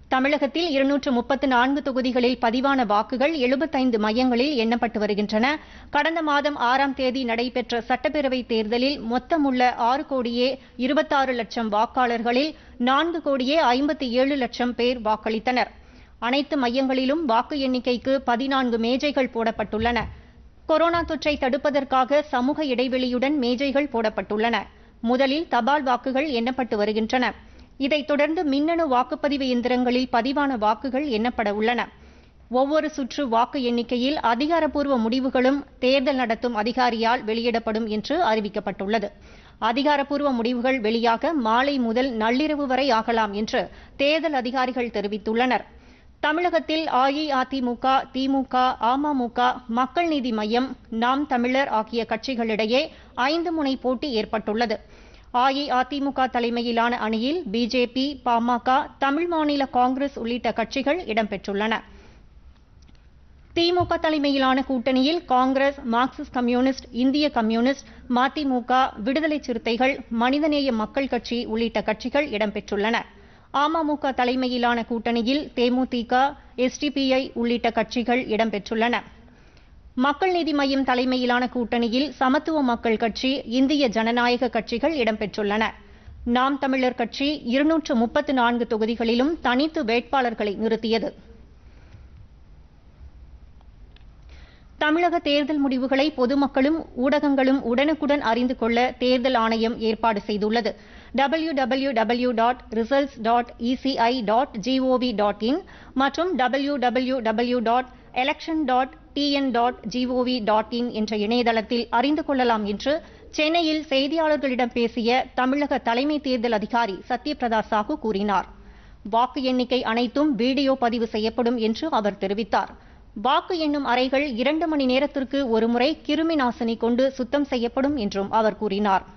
தமிழகத்தில் இருநூற்று முப்பத்து நான்கு தொகுதிகளில் பதிவான வாக்குகள் எழுபத்தைந்து மையங்களில் எண்ணப்பட்டு வருகின்றன கடந்த மாதம் ஆறாம் தேதி நடைபெற்ற சட்டப்பேரவைத் தேர்தலில் மொத்தமுள்ள ஆறு கோடியே இருபத்தாறு லட்சம் வாக்காளர்களில் நான்கு கோடியே ஐம்பத்தி ஏழு லட்சம் பேர் வாக்களித்தனர் அனைத்து மையங்களிலும் வாக்கு எண்ணிக்கைக்கு பதினான்கு மேஜைகள் போடப்பட்டுள்ளன கொரோனா தொற்றை தடுப்பதற்காக சமூக இடைவெளியுடன் மேஜைகள் போடப்பட்டுள்ளன முதலில் தபால் வாக்குகள் எண்ணப்பட்டு வருகின்றன இதைத் தொடர்ந்து மின்னணு வாக்குப்பதிவு இயந்திரங்களில் பதிவான வாக்குகள் எண்ணப்பட உள்ளன ஒவ்வொரு சுற்று வாக்கு எண்ணிக்கையில் அதிகாரப்பூர்வ முடிவுகளும் தேர்தல் நடத்தும் அதிகாரியால் வெளியிடப்படும் என்று அறிவிக்கப்பட்டுள்ளது அதிகாரப்பூர்வ முடிவுகள் வெளியாக மாலை முதல் நள்ளிரவு வரை ஆகலாம் என்று தேர்தல் அதிகாரிகள் தெரிவித்துள்ளனர் தமிழகத்தில் அஇஅதிமுக திமுக அமமுக மக்கள் நீதி மய்யம் நாம் தமிழர் ஆகிய கட்சிகளிடையே ஐந்து முனை போட்டி ஏற்பட்டுள்ளது அஇஅதிமுக தலைமையிலான அணியில் பிஜேபி பாமக தமிழ் மாநில காங்கிரஸ் உள்ளிட்ட கட்சிகள் இடம்பெற்றுள்ளன திமுக தலைமையிலான கூட்டணியில் காங்கிரஸ் மார்க்சிஸ்ட் கம்யூனிஸ்ட் இந்திய கம்யூனிஸ்ட் மதிமுக விடுதலை சிறுத்தைகள் மனிதநேய மக்கள் கட்சி உள்ளிட்ட கட்சிகள் இடம்பெற்றுள்ளன அமமுக தலைமையிலான கூட்டணியில் தேமுதிக எஸ்டிபிஐ உள்ளிட்ட கட்சிகள் இடம்பெற்றுள்ளன மக்கள் நீதி மய்யம் தலைமையிலான கூட்டணியில் சமத்துவ மக்கள் கட்சி இந்திய ஜனநாயக கட்சிகள் இடம்பெற்றுள்ளன நாம் தமிழர் கட்சி இருநூற்று முப்பத்து நான்கு தொகுதிகளிலும் தனித்து வேட்பாளர்களை நிறுத்தியது தமிழக தேர்தல் முடிவுகளை பொதுமக்களும் ஊடகங்களும் உடனுக்குடன் அறிந்து கொள்ள தேர்தல் ஆணையம் ஏற்பாடு செய்துள்ளது W W W dot results dot ECI dot GOV dot in மற்றும் W W W dot election dot TN dot GOV dot in என்ற இணையதளத்தில் அறிந்து கொள்ளலாம் என்று சென்னையில் செய்தியாளர்களிடம் பேசிய தமிழக தலைமை தேர்தல் அதிகாரி சத்யபிரதா சாஹூ கூறினார் வாக்கு எண்ணிக்கை அனைத்தும் வீடியோ பதிவு செய்யப்படும் என்று அவர் தெரிவித்தார் வாக்கு எண்ணும் அறைகள் இரண்டு மணி நேரத்திற்கு ஒருமுறை கிருமி நாசினி கொண்டு சுத்தம் செய்யப்படும் என்றும் அவர் கூறினார்